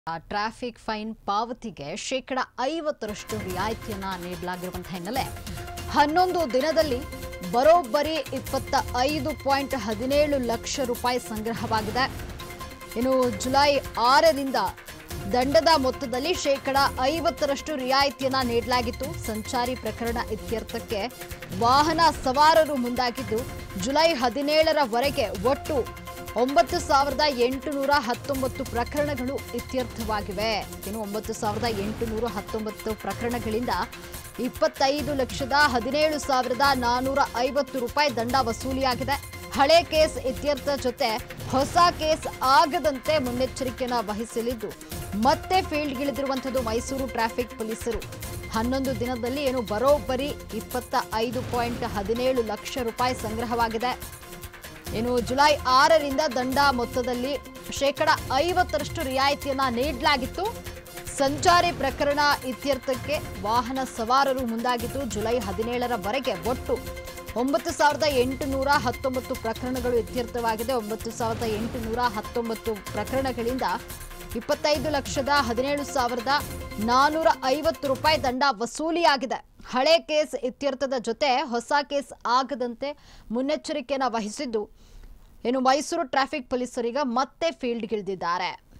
ಆ traffic fine ಪಾವತಿಗೆ ಶೇಕಡ ಐವತ್ತರಷ್ಟು ರಿಯಾಯಿತಿಯನ್ನ ನೀಡಲಾಗಿರುವಂತಹ ಹಿನ್ನೆಲೆ ಹನ್ನೊಂದು ದಿನದಲ್ಲಿ ಬರೋಬ್ಬರಿ ಇಪ್ಪತ್ತ ಐದು ಪಾಯಿಂಟ್ ಹದಿನೇಳು ಲಕ್ಷ ರೂಪಾಯಿ ಸಂಗ್ರಹವಾಗಿದೆ ಇನ್ನು ಜುಲೈ ಆರರಿಂದ ದಂಡದ ಮೊತ್ತದಲ್ಲಿ ಶೇಕಡ ಐವತ್ತರಷ್ಟು ರಿಯಾಯಿತಿಯನ್ನ ನೀಡಲಾಗಿತ್ತು ಸಂಚಾರಿ ಪ್ರಕರಣ ಇತ್ಯರ್ಥಕ್ಕೆ ವಾಹನ ಸವಾರರು ಮುಂದಾಗಿದ್ದು ಜುಲೈ ಹದಿನೇಳರವರೆಗೆ ಒಟ್ಟು ಒಂಬತ್ತು ಸಾವಿರದ ಎಂಟುನೂರ ಹತ್ತೊಂಬತ್ತು ಪ್ರಕರಣಗಳು ಇತ್ಯರ್ಥವಾಗಿವೆ ಇನ್ನು ಒಂಬತ್ತು ಸಾವಿರದ ಎಂಟುನೂರ ಹತ್ತೊಂಬತ್ತು ಪ್ರಕರಣಗಳಿಂದ ಇಪ್ಪತ್ತೈದು ಲಕ್ಷದ ಹದಿನೇಳು ಸಾವಿರದ ನಾನೂರ ಐವತ್ತು ರೂಪಾಯಿ ದಂಡ ವಸೂಲಿಯಾಗಿದೆ ಹಳೆ ಕೇಸ್ ಇತ್ಯರ್ಥ ಜೊತೆ ಹೊಸ ಕೇಸ್ ಆಗದಂತೆ ಮುನ್ನೆಚ್ಚರಿಕೆಯನ್ನು ವಹಿಸಲಿದ್ದು ಮತ್ತೆ ಫೀಲ್ಡ್ಗಿಳಿದಿರುವಂಥದ್ದು ಮೈಸೂರು ಟ್ರಾಫಿಕ್ ಪೊಲೀಸರು ಹನ್ನೊಂದು ದಿನದಲ್ಲಿ ಏನು ಬರೋಬ್ಬರಿ ಇಪ್ಪತ್ತ ಐದು ಪಾಯಿಂಟ್ ಹದಿನೇಳು ಲಕ್ಷ ರೂಪಾಯಿ ಸಂಗ್ರಹವಾಗಿದೆ ಇನ್ನು ಜುಲೈ ಆರರಿಂದ ದಂಡ ಮೊತ್ತದಲ್ಲಿ ಶೇಕಡ ಐವತ್ತರಷ್ಟು ರಿಯಾಯಿತಿಯನ್ನ ನೀಡಲಾಗಿತ್ತು ಸಂಚಾರಿ ಪ್ರಕರಣ ಇತ್ಯರ್ಥಕ್ಕೆ ವಾಹನ ಸವಾರರು ಮುಂದಾಗಿದ್ದು ಜುಲೈ ಹದಿನೇಳರವರೆಗೆ ಒಟ್ಟು ಒಂಬತ್ತು ಸಾವಿರದ ಎಂಟುನೂರ ಹತ್ತೊಂಬತ್ತು ಪ್ರಕರಣಗಳು ಇತ್ಯರ್ಥವಾಗಿದೆ ಒಂಬತ್ತು ಸಾವಿರದ ಎಂಟುನೂರ ಹತ್ತೊಂಬತ್ತು ಪ್ರಕರಣಗಳಿಂದ ಇಪ್ಪತ್ತೈದು ಲಕ್ಷದ ಹದಿನೇಳು ಸಾವಿರದ ನಾನೂರ ಐವತ್ತು ರೂಪಾಯಿ ದಂಡ ವಸೂಲಿಯಾಗಿದೆ ಹಳೆ ಕೇಸ್ ಇತ್ಯರ್ಥದ ಜೊತೆ ಹೊಸ ಕೇಸ್ ಆಗದಂತೆ ಮುನ್ನೆಚ್ಚರಿಕೆಯನ್ನು ವಹಿಸಿದ್ದು ಇನ್ನು ಮೈಸೂರು ಟ್ರಾಫಿಕ್ ಪೊಲೀಸರೀಗ ಮತ್ತೆ ಫೀಲ್ಡ್ಗಿಳಿದಿದ್ದಾರೆ